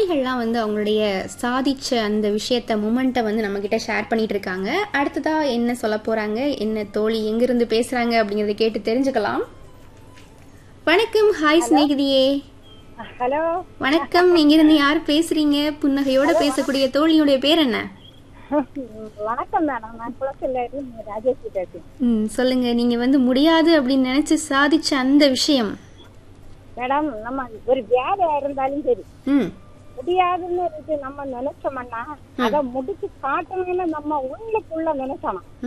தோழிகள்லாம் வந்து அவங்களுடைய சாதிச்ச அந்த விஷயத்த மூமெண்ட்டை வந்து நம்ம கிட்ட ஷேர் பண்ணிட்டு இருக்காங்க அடுத்ததா என்ன சொல்ல போறாங்க என்ன தோழி எங்கிருந்து பேசுறாங்க அப்படிங்கறத கேட்டு தெரிஞ்சுக்கலாம் வணக்கம் ஹாய் சிநேகிதியே ஹலோ வணக்கம் இங்கிருந்து யார் பேசுறீங்க புன்னகையோட பேசக்கூடிய தோழியுடைய பேர் என்ன வணக்கம் மேடம் நான் குளத்தில் இருந்து ராஜேஷ் பேசுறேன் ம் சொல்லுங்க நீங்க வந்து முடியாது அப்படின்னு நினைச்சு சாதிச்ச அந்த விஷயம் மேடம் நம்ம ஒரு வேலையா இருந்தாலும் சரி ம் முடியாதுன்னு இருக்கு நம்ம நினைச்சோம்னா அதை முடிச்சு காட்டணும்னு நம்ம உள்ளுக்குள்ள நினைச்சோம்